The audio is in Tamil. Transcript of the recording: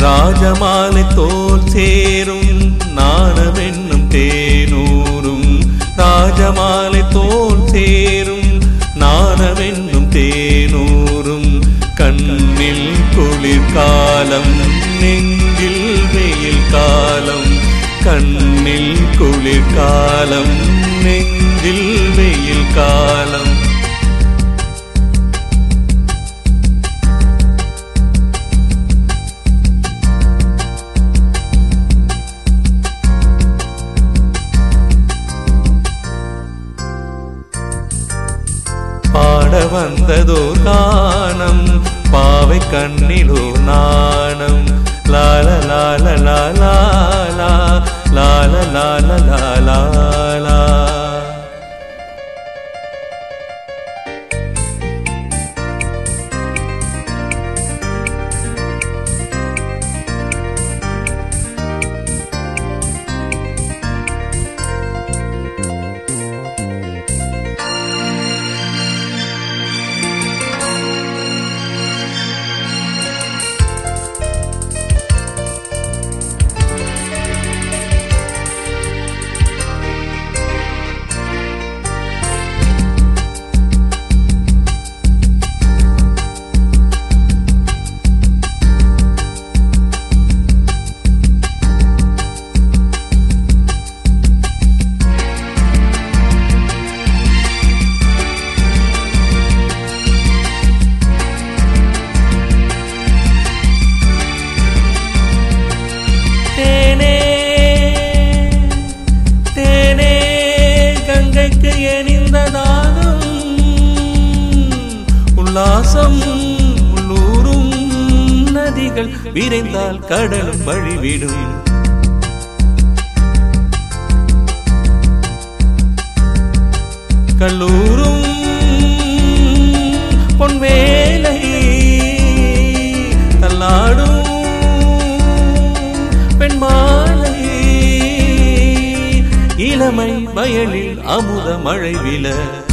ராஜமாலை தோல் சேரும் நாணமென்னும் தேனூரும் ராஜமாலை தோல் சேரும் நாணமென்னும் தேனூரும் கண்ணில் குளிர்காலம் நெஞ்சில் வெயில் காலம் கண்ணில் குளிர்காலம் நெஞ்சில் வெயில் காலம் பாட வந்ததோர் கானம் பாவை கண்ணிலோ நாணம் லால லால லாலா லால லால லாலா தேனே தேனே கங்கைக்கு எணிந்ததாகும் உல்லாசம் உள்ளூரும் நதிகள் விரைந்தால் கடலும் வழிவிடும் கல்லூரும் பொன்வேலை தள்ளாடும் பெண்மாலை இளமை வயலில் அமுத மழை வில